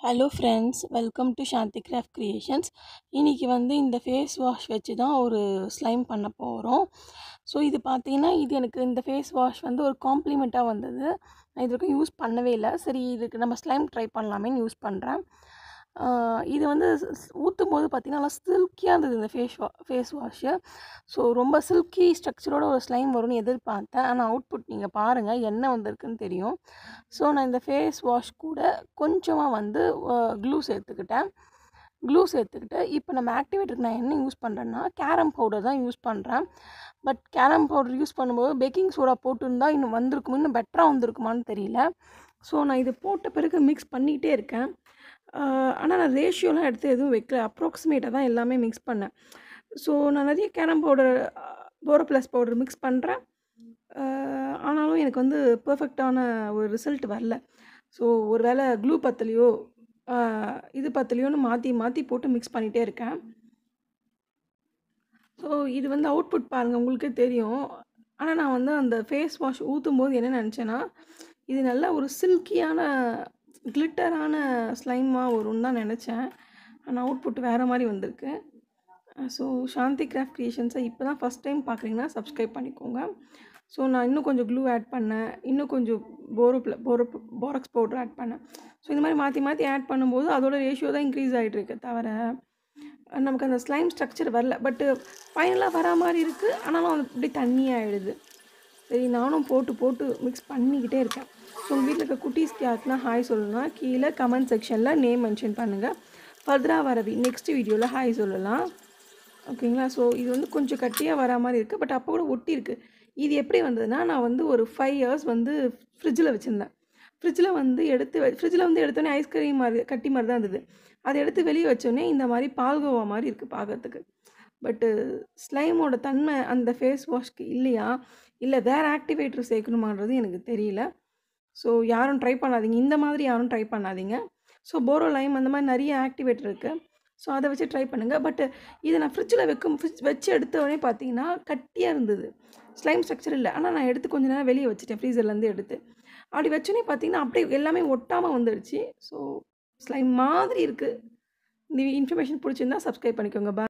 hello friends welcome to Shanthi craft creations இன்றைக்கி வந்து இந்த ஃபேஸ் வாஷ் வச்சு தான் ஒரு ஸ்லைம் பண்ண போகிறோம் ஸோ இது பார்த்தீங்கன்னா இது எனக்கு இந்த ஃபேஸ் வாஷ் வந்து ஒரு காம்ப்ளிமெண்ட்டாக வந்தது நான் இது வரைக்கும் யூஸ் பண்ணவே இல்லை சரி இதுக்கு நம்ம ஸ்லைம் ட்ரை பண்ணலாமேன்னு யூஸ் பண்ணுறேன் இது வந்து ஊற்றும் போது பார்த்திங்கன்னா நல்லா சில்கியாக இருந்தது இந்த ஃபேஸ் வா ஃபேஸ் வாஷு ஸோ ரொம்ப சில்கி ஸ்ட்ரக்சரோட ஒரு ஸ்லைம் வரும்னு எதிர்பார்த்தேன் ஆனால் அவுட்புட் நீங்கள் பாருங்கள் என்ன வந்திருக்குன்னு தெரியும் ஸோ நான் இந்த ஃபேஸ் வாஷ் கூட கொஞ்சமாக வந்து க்ளூ சேர்த்துக்கிட்டேன் க்ளூ சேர்த்துக்கிட்டு இப்போ நம்ம ஆக்டிவேட்டருக்கு நான் என்ன யூஸ் பண்ணுறேன்னா கேரம் பவுடர் தான் யூஸ் பண்ணுறேன் பட் கேரம் பவுடர் யூஸ் பண்ணும்போது பேக்கிங் சோடா போட்டுருந்தா இன்னும் வந்திருக்கும் இன்னும் பெட்டராக வந்திருக்குமான்னு தெரியல ஸோ நான் இது போட்ட பிறகு மிக்ஸ் பண்ணிக்கிட்டே இருக்கேன் ஆனால் நான் ரேஷியோலாம் எடுத்து எதுவும் வைக்கல அப்ராக்சிமேட்டாக தான் எல்லாமே மிக்ஸ் பண்ணேன் ஸோ நான் நிறைய கேரம் பவுடர் போரோ ப்ளஸ் பவுடர் மிக்ஸ் பண்ணுறேன் ஆனாலும் எனக்கு வந்து பர்ஃபெக்டான ஒரு ரிசல்ட் வரல ஸோ ஒரு வேளை க்ளூ பத்தலையோ இது பத்தலையோன்னு மாற்றி மாற்றி போட்டு மிக்ஸ் பண்ணிகிட்டே இருக்கேன் ஸோ இது வந்து அவுட்புட் பாருங்கள் உங்களுக்கே தெரியும் ஆனால் நான் வந்து அந்த ஃபேஸ் வாஷ் ஊற்றும் போது என்ன நினச்சேன்னா இது நல்ல ஒரு சில்கியான கிளிட்டரான ஸ்லைமாக வரும்னு தான் நினச்சேன் ஆனால் அவுட்புட் வேறு மாதிரி வந்திருக்கு ஸோ சாந்தி கிராஃப்ட் க்ரியேஷன்ஸை இப்போ தான் ஃபஸ்ட் டைம் பார்க்குறீங்கன்னா சப்ஸ்கிரைப் பண்ணிக்கோங்க ஸோ நான் இன்னும் கொஞ்சம் க்ளூ ஆட் பண்ணேன் இன்னும் கொஞ்சம் போரோ போரோ போரக்ஸ் பவுடர் ஆட் பண்ணேன் ஸோ இந்த மாதிரி மாற்றி மாற்றி ஆட் பண்ணும்போது அதோட ரேஷியோ தான் இன்க்ரீஸ் ஆகிட்டு இருக்கு தவிர நமக்கு அந்த ஸ்லைம் ஸ்ட்ரக்சர் வரல பட்டு ஃபைனலாக வரா மாதிரி இருக்குது ஆனாலும் அது இப்படி தண்ணி ஆகிடுது சரி நானும் போட்டு போட்டு மிக்ஸ் பண்ணிக்கிட்டே இருக்கேன் ஸோ உங்கள் வீட்டில் இருக்க குட்டீஸ்க்கு யாருக்குனா ஹாய் சொல்லணும்னா கீழே கமெண்ட் செக்ஷனில் நேம் மென்ஷன் பண்ணுங்கள் ஃபர்தராக வர நெக்ஸ்ட் வீடியோவில் ஹாய் சொல்லலாம் ஓகேங்களா ஸோ இது வந்து கொஞ்சம் கட்டியாக வரா மாதிரி இருக்குது பட் அப்போ கூட ஒட்டி இருக்குது இது எப்படி வந்ததுன்னா நான் வந்து ஒரு ஃபைவ் இயர்ஸ் வந்து ஃப்ரிட்ஜில் வச்சுருந்தேன் ஃப்ரிட்ஜில் வந்து எடுத்து ஃப்ரிட்ஜில் வந்து எடுத்தோடனே ஐஸ்கிரீம் மாதிரி கட்டி மாதிரி தான் இருந்தது அதை எடுத்து வெளியே வச்சோடனே இந்த மாதிரி பால்கோவா மாதிரி இருக்குது பார்க்கறதுக்கு பட்டு ஸ்லைமோட தன்மை அந்த ஃபேஸ் வாஷ்க்கு இல்லையா இல்லை வேறு ஆக்டிவேட்டர் சேர்க்கணுமான்றது எனக்கு தெரியல ஸோ யாரும் ட்ரை பண்ணாதீங்க இந்த மாதிரி யாரும் ட்ரை பண்ணாதீங்க ஸோ போரோ லைம் அந்த மாதிரி நிறைய ஆக்டிவேட்டர் இருக்குது ஸோ அதை வச்சு ட்ரை பண்ணுங்கள் பட் இதை நான் ஃப்ரிட்ஜில் வைக்கும் ஃப்ரிட்ஜ் வச்சு எடுத்த உடனே பார்த்தீங்கன்னா கட்டியாக இருந்தது ஸ்லைம் ஸ்ட்ரக்சர் இல்லை ஆனால் நான் எடுத்து கொஞ்ச நேரம் வெளியே வச்சுட்டேன் ஃப்ரீசர்லேருந்து எடுத்து அப்படி வச்சோன்னே பார்த்தீங்கன்னா அப்படியே எல்லாமே ஒட்டாமல் வந்துடுச்சு ஸோ ஸ்லைம் மாதிரி இருக்குது இந்த இன்ஃபர்மேஷன் பிடிச்சிருந்தா சப்ஸ்கிரைப் பண்ணிக்கோங்க பா